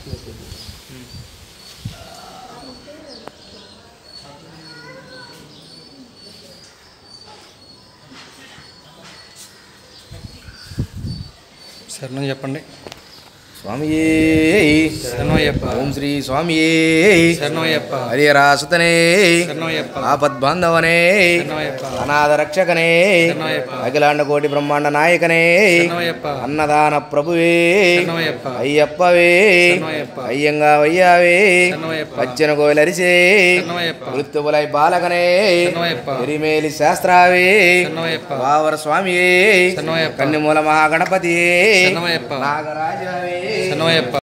శరణం చెప్పండి స్వామియే శరణయ్యప్ప ఓం శ్రీ స్వామియే శరణయ్యప్ప హరిహరాసుతనే శరణయ్యప్ప ఆపద్బాంధవనే శరణయ్యప్ప అనాథ రక్షకనే శరణయ్యప్ప అఖిలాండ కోటి బ్రహ్మాండ నాయకనే శరణయ్యప్ప అన్నదాన ప్రభువే శరణయ్యప్ప అయ్యప్పవే శరణయ్యప్ప అయ్యంగా వయ్యావే శరణయ్యప్ప పచ్చన కోయిలరిసే శరణయ్యప్ప మృత్యువులై బాలకనే శరణయ్యప్ప ఎరిమేలి శాస్త్రావే శరణయ్యప్ప వావర స్వామియే శరణయ్యప్ప కన్నిమూల మహాగణపతియే శరణయ్యప్ప నాగరాజావే శరణయ్యప్ప